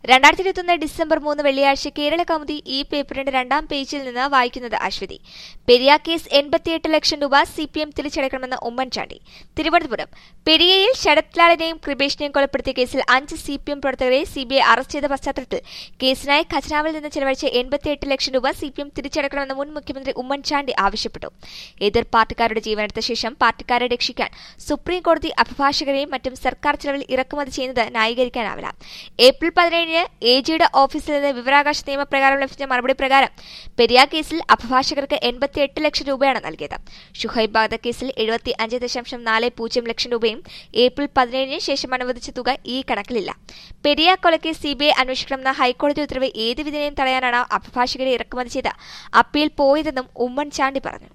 രണ്ടായിരത്തി ഇരുപത്തൊന്ന് ഡിസംബർ മൂന്ന് വെള്ളിയാഴ്ച കേരള കൗമുദി ഈ പേപ്പറിന്റെ രണ്ടാം പേജിൽ നിന്ന് വായിക്കുന്നത് അശ്വതി പെരിയ കേസ് എൺപത്തിയെട്ട് ലക്ഷം രൂപ സി പി എം തിരിച്ചടക്കണമെന്ന് ഉമ്മൻചാണ്ടി തിരുവനന്തപുരം പെരിയയിൽ ശരത്ലാലിനെയും കൃപേഷിനെയും കൊലപ്പെടുത്തിയ കേസിൽ അഞ്ച് സി പി എം പ്രവർത്തകരെ സി ബി ഐ അറസ്റ്റ് ചെയ്ത പശ്ചാത്തലത്തിൽ കേസിനായി ഖജനാവിൽ നിന്ന് ചെലവഴിച്ച എൺപത്തിയെട്ട് ലക്ഷം രൂപ സി പി എം തിരിച്ചടക്കണമെന്ന് മുൻ മുഖ്യമന്ത്രി ഉമ്മൻചാണ്ടി ആവശ്യപ്പെട്ടു എതിർ പാർട്ടിക്കാരുടെ ജീവനെടുത്ത ശേഷം പാർട്ടിക്കാരെ രക്ഷിക്കാൻ സുപ്രീം കോടതി അഭിഭാഷകരെയും മറ്റും സർക്കാർ ചെലവിൽ ഇറക്കുമതി ചെയ്യുന്നത് ന്യായീകരിക്കാനാവില്ല ഏപ്രിൽ പതിനേഴിന് എ ജിയുടെ ഓഫീസിൽ നിന്ന് വിവരാകാശ നിയമപ്രകാരം ലഭിച്ച മറുപടി പ്രകാരം പെരിയ കേസിൽ അഭിഭാഷകർക്ക് എൺപത്തിയെട്ട് ലക്ഷം രൂപയാണ് നൽകിയത് ഷുഹൈബ് വധക്കേസിൽ എഴുപത്തി അഞ്ച് ദശാംശം നാല് പൂജ്യം ലക്ഷം രൂപയും ഏപ്രിൽ പതിനേഴിന് ശേഷം അനുവദിച്ച തുക ഈ കണക്കിലില്ല പെരിയ കൊലക്കേസ് സി ബി ഐ അന്വേഷിക്കണമെന്ന ഹൈക്കോടതി ഉത്തരവ് ഏത് വിധിനെയും തടയാനാണ് അഭിഭാഷകരെ ഇറക്കുമതി ചെയ്ത് അപ്പീൽ പോയതെന്നും ഉമ്മൻചാണ്ടി പറഞ്ഞു